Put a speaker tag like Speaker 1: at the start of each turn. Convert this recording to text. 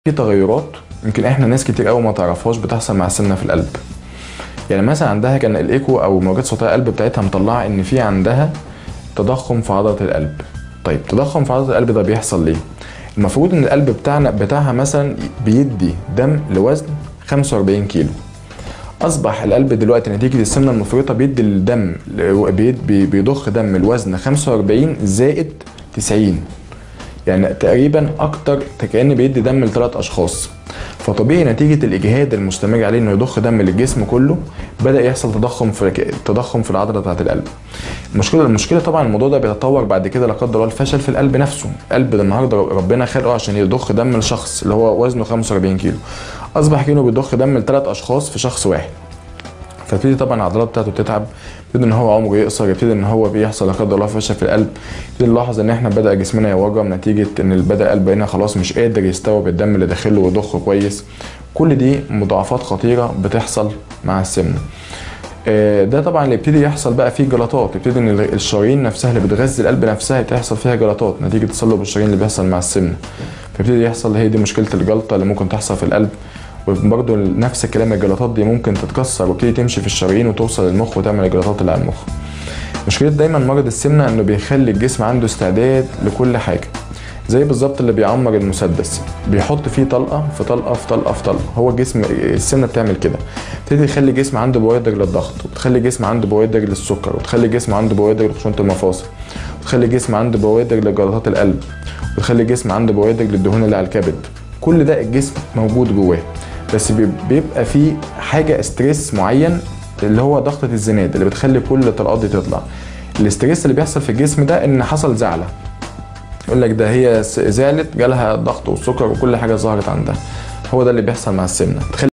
Speaker 1: في تغيرات يمكن احنا ناس كتير قوي ما تعرفهاش بتحصل مع السمنه في القلب يعني مثلا عندها كان الايكو او موجات صوتيه القلب بتاعتها مطلعه ان في عندها تضخم في عضله القلب طيب تضخم في عضله القلب ده بيحصل ليه المفروض ان القلب بتاعنا بتاعها مثلا بيدي دم لوزن 45 كيلو اصبح القلب دلوقتي نتيجه السمنه المفرطه بيدي الدم بيد- بيضخ دم الوزن 45 زائد 90 يعني تقريبا اكتر كأن بيدي دم لثلاث اشخاص فطبيعي نتيجة الإجهاد المستمر عليه إنه يضخ دم للجسم كله بدأ يحصل تضخم في تضخم في العضلة بتاعة القلب. المشكلة المشكلة طبعا الموضوع ده بيتطور بعد كده لا قدر الله الفشل في القلب نفسه، القلب ده النهارده ربنا خلقه عشان يضخ دم لشخص اللي هو وزنه 45 كيلو. أصبح كأنه بيضخ دم لثلاث أشخاص في شخص واحد. فبتبتدي طبعا العضلات بتاعته بتتعب يبتدي ان هو عمره يقصر يبتدي ان هو بيحصل لا قدر الله فشل في القلب يبتدي نلاحظ ان احنا بدا جسمنا يورم نتيجه ان بدا القلب هنا خلاص مش قادر يستوعب الدم اللي داخله ويضخه كويس كل دي مضاعفات خطيره بتحصل مع السمنه آه، ده طبعا اللي يبتدي يحصل بقى فيه جلطات يبتدي ان الشرايين نفسها اللي بتغذي القلب نفسها تحصل فيها جلطات نتيجه تصلب الشرايين اللي بيحصل مع السمنه فيبتدي يحصل هي دي مشكله الجلطه اللي ممكن تحصل في القلب وبرضه نفس الكلام الجلطات دي ممكن تتكسر وتبتدي تمشي في الشرايين وتوصل للمخ وتعمل الجلطات اللي على المخ مشكلة دايما مرض السمنة انه بيخلي الجسم عنده استعداد لكل حاجة زي بالظبط اللي بيعمر المسدس بيحط فيه طلقة في طلقة في طلقة في طلقة هو الجسم السمنة بتعمل كده تبتدي تخلي الجسم عنده بوادر للضغط وتخلي الجسم عنده بوادر للسكر وتخلي الجسم عنده بوادر لخشونة المفاصل وتخلي الجسم عنده بوادر لجلطات القلب وتخلي الجسم عنده بوادر للدهون اللي على الكبد كل ده الجسم موجود جواه بس بي- بيبقى فيه حاجة ستريس معين اللي هو ضغطة الزناد اللي بتخلي كل الطلقات دي تطلع الاستريس اللي بيحصل في الجسم ده ان حصل زعلة يقول لك ده هي س- زعلت جالها الضغط والسكر وكل حاجة ظهرت عندها هو ده اللي بيحصل مع السمنة تخلي